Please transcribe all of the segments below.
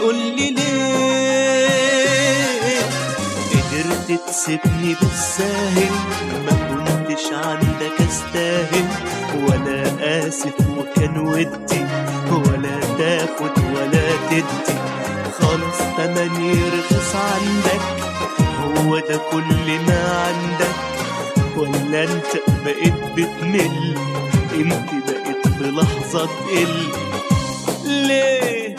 قولي ليه قدرت تسيبني بالساهل ما كنتش عندك استاهل ولا آسف وكان ودي ولا تاخد ولا تدي خالص تمني رخص عندك هو ده كل ما عندك ولا انت بقيت بتمل انت بقيت في لحظة تقل ليه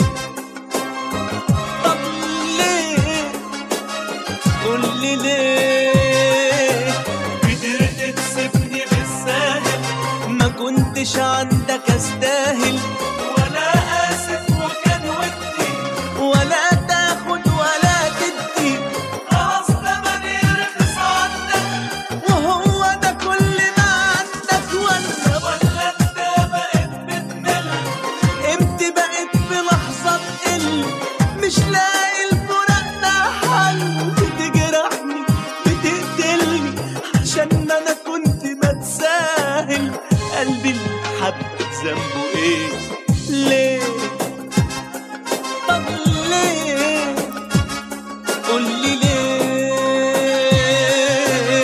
طب ليه قولي ليه قدرت تسيبني بالساهل ما كنتش عندك استاهل ولا اسف وكان ودي ولا تاخد ولا تدي خلاص تمني رخص عندك وهو ده كل ما عندك ولا ولا انت بقيت بتمل امتى بقيت في لحظة تقل مش لاقي الفراق ده حل بتجرحني بتقتلني عشان ما انا كنت بتساهل قلبي اللي حبك ذنبه ايه ليه طب ليه قولي ليه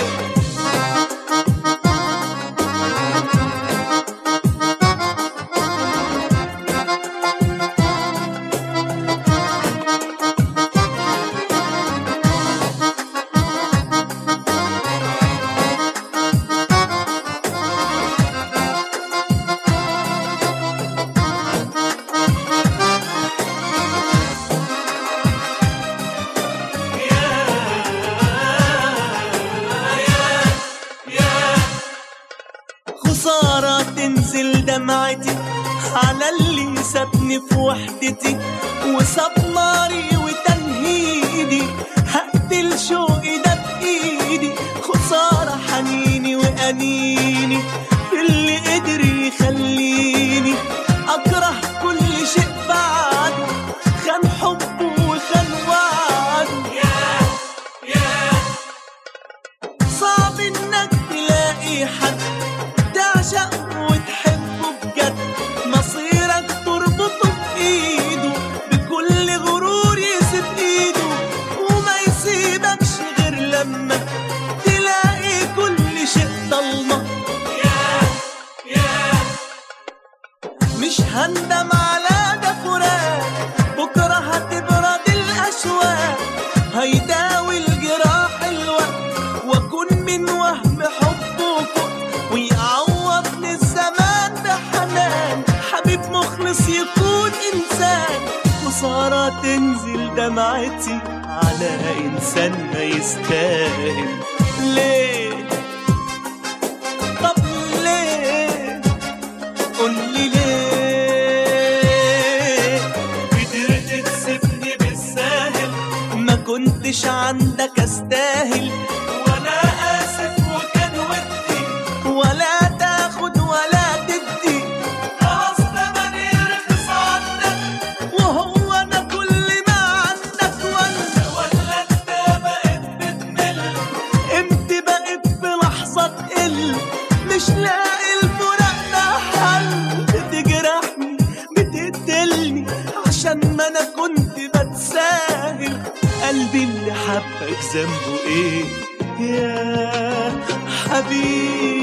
خسارة تنزل دمعتي على اللي سابني في وحدتي وساب ناري وتنهيدي هقتل شوقي ده بإيدي خسارة حنيني وأنيني اللي قدر يخليني أكره كل شيء بعده خان حبه وخان وعده صعب انك تلاقي حد تعشق وتحبه بجد مصيرك تربطه بإيده بكل غرور يسيب إيده وما يسيبكش غير لما تلاقي كل شيء ضلمة مش هندم على ده فراق بكرة هتبرد الأشواق هيداوي الجراح الوقت وأكون من وهم حبه فوق ويعوضني الزمان بحنان حبيب مخلص يكون إنسان خسارة تنزل دمعتي على إنسان ما يستاهل ليه طب ليه قولي ليه قدرت تسيبني بالساهل ما كنتش عندك استاهل ولا اسف وكان ودي ولا تاخد ولا تدي خلاص تمني رخص عندك وهو ده كل ما عندك ولا ولا انت بقيت بتمل امتى بقيت في لحظة تقل مش لاقي الفراق ده حل بتجرحني بتقتلني عشان ما انا كنت بتساهل قلبي اللي حبك ذنبه ايه يا حبيبي